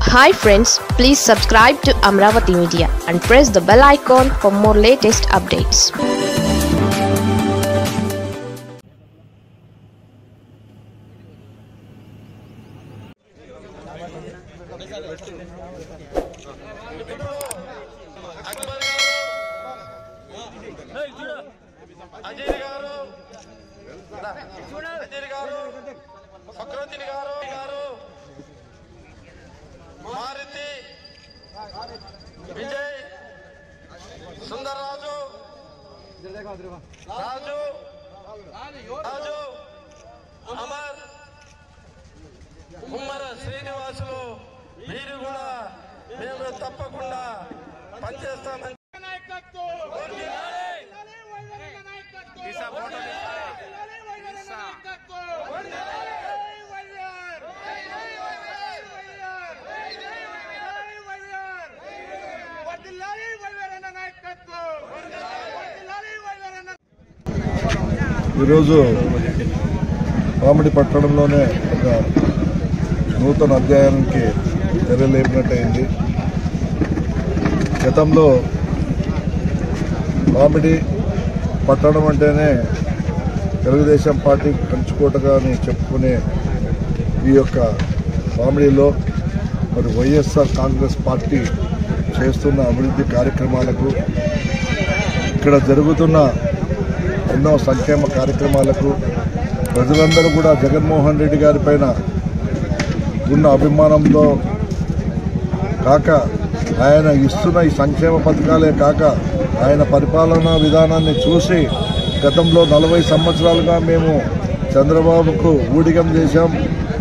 hi friends please subscribe to Amaravati media and press the bell icon for more latest updates Ajay garu Ajay గారు ఫక్రుద్దీన్ గారు గారు మారుతి విజయ్ సుందర్రాజు రాజు రాజు అమర్ కుమ్మర శ్రీనివాసులు మీరు కూడా మేము తప్పకుండా పనిచేస్తామని ఈరోజు కామెడీ పట్టణంలోనే ఒక నూతన అధ్యాయానికి తెరలేపినట్టయింది గతంలో కామెడీ పట్టణం అంటేనే తెలుగుదేశం పార్టీ కంచుకోటగా అని చెప్పుకునే ఈ యొక్క కామెడీలో మరి వైఎస్ఆర్ కాంగ్రెస్ పార్టీ చేస్తున్న అభివృద్ధి కార్యక్రమాలకు ఇక్కడ జరుగుతున్న ఎన్నో సంక్షేమ కార్యక్రమాలకు ప్రజలందరూ కూడా జగన్మోహన్ రెడ్డి గారి పైన ఉన్న అభిమానంతో కాక ఆయన ఇస్తున్న ఈ సంక్షేమ పథకాలే కాక ఆయన పరిపాలనా విధానాన్ని చూసి గతంలో నలభై సంవత్సరాలుగా మేము చంద్రబాబుకు ఊడిగం చేశాం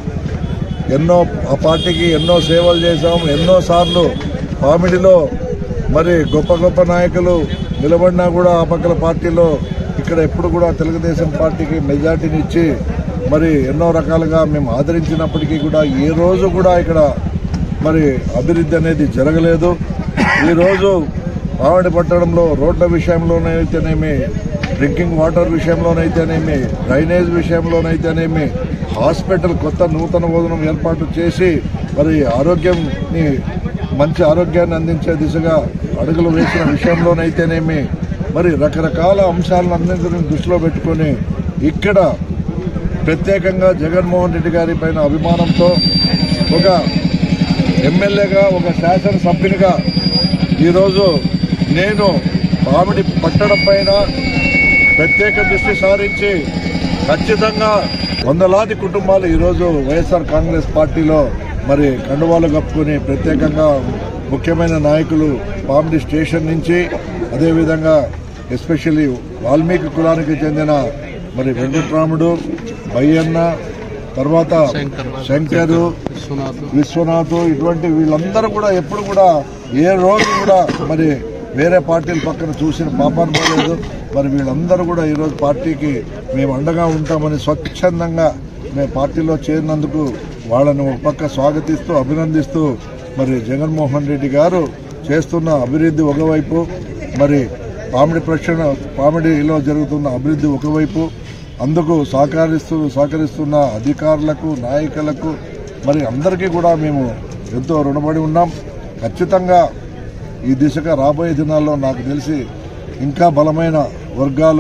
ఎన్నో ఆ పార్టీకి ఎన్నో సేవలు చేశాం ఎన్నోసార్లు కామెడీలో మరి గొప్ప గొప్ప నాయకులు నిలబడినా కూడా ఆ పక్కల పార్టీలో ఇక్కడ ఎప్పుడు కూడా తెలుగుదేశం పార్టీకి మెజార్టీని ఇచ్చి మరి ఎన్నో రకాలుగా మేము ఆదరించినప్పటికీ కూడా ఏ రోజు కూడా ఇక్కడ మరి అభివృద్ధి అనేది జరగలేదు ఈరోజు మామిడి పట్టణంలో రోడ్ల విషయంలోనైతేనేమి డ్రింకింగ్ వాటర్ విషయంలోనైతేనేమి డ్రైనేజ్ విషయంలోనైతేనేమి హాస్పిటల్ కొత్త నూతన భోజనం ఏర్పాటు చేసి మరి ఆరోగ్యంని మంచి ఆరోగ్యాన్ని అందించే దిశగా అడుగులు వేసిన విషయంలోనైతేనేమి మరి రకరకాల అంశాలన్నింటినీ దృష్టిలో పెట్టుకొని ఇక్కడ ప్రత్యేకంగా జగన్మోహన్ రెడ్డి గారి పైన అభిమానంతో ఒక ఎమ్మెల్యేగా ఒక శాసనసభ్యునిగా ఈరోజు నేను పామిడి పట్టడం పైన ప్రత్యేక దృష్టి సారించి ఖచ్చితంగా వందలాది కుటుంబాలు ఈరోజు వైఎస్ఆర్ కాంగ్రెస్ పార్టీలో మరి కండువాలు కప్పుకొని ప్రత్యేకంగా ముఖ్యమైన నాయకులు పామిడి స్టేషన్ నుంచి అదేవిధంగా ఎస్పెషల్లీ వాల్మీకి కులానికి చెందిన మరి వెంకట్రాముడు బయ్యన్న తర్వాత శంకరు విశ్వనాథ్ ఇటువంటి వీళ్ళందరూ కూడా ఎప్పుడు కూడా ఏ రోజు కూడా మరి వేరే పార్టీల పక్కన చూసిన పాపాన్ని పోలేదు మరి వీళ్ళందరూ కూడా ఈరోజు పార్టీకి మేము అండగా ఉంటామని స్వచ్ఛందంగా మేము పార్టీలో చేరినందుకు వాళ్ళని ఒక పక్క స్వాగతిస్తూ అభినందిస్తూ మరి జగన్మోహన్ రెడ్డి గారు చేస్తున్న అభివృద్ధి ఒకవైపు మరి పామిడి ప్రక్షణ పామిడిలో జరుగుతున్న అభివృద్ధి ఒకవైపు అందుకు సహకరిస్తూ సహకరిస్తున్న అధికారులకు నాయకులకు మరి అందరికీ కూడా మేము ఎంతో రుణపడి ఉన్నాం ఖచ్చితంగా ఈ దిశగా రాబోయే దినాల్లో నాకు తెలిసి ఇంకా బలమైన వర్గాలు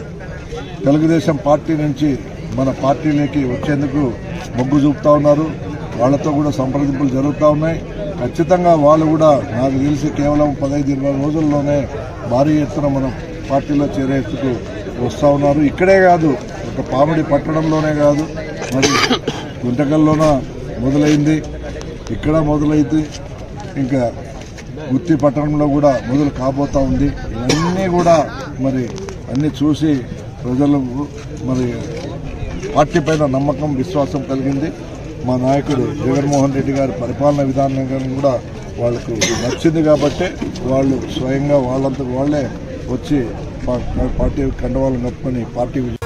తెలుగుదేశం పార్టీ నుంచి మన పార్టీలోకి వచ్చేందుకు మొగ్గు చూపుతా ఉన్నారు వాళ్ళతో కూడా సంప్రదింపులు జరుగుతూ ఉన్నాయి ఖచ్చితంగా వాళ్ళు కూడా నాకు తెలిసి కేవలం పదహైదు ఇరవై రోజుల్లోనే భారీ ఎత్తున మన పార్టీలో చేరేందుకు వస్తూ ఉన్నారు ఇక్కడే కాదు ఒక పామిడి పట్టణంలోనే కాదు మరి గుంటకల్లోన మొదలైంది ఇక్కడ మొదలైతే ఇంకా గుత్తి పట్టణంలో కూడా మొదలు కాబోతా ఉంది ఇవన్నీ కూడా మరి అన్ని చూసి ప్రజలకు మరి పార్టీ పైన నమ్మకం విశ్వాసం కలిగింది మా నాయకుడు జగన్మోహన్ రెడ్డి గారి పరిపాలన విధానం కూడా వాళ్ళకు నచ్చింది కాబట్టి వాళ్ళు స్వయంగా వాళ్ళంతకు వాళ్ళే వచ్చి పా- పార్టీ కండవాళ్ళని కప్పుకొని పార్టీ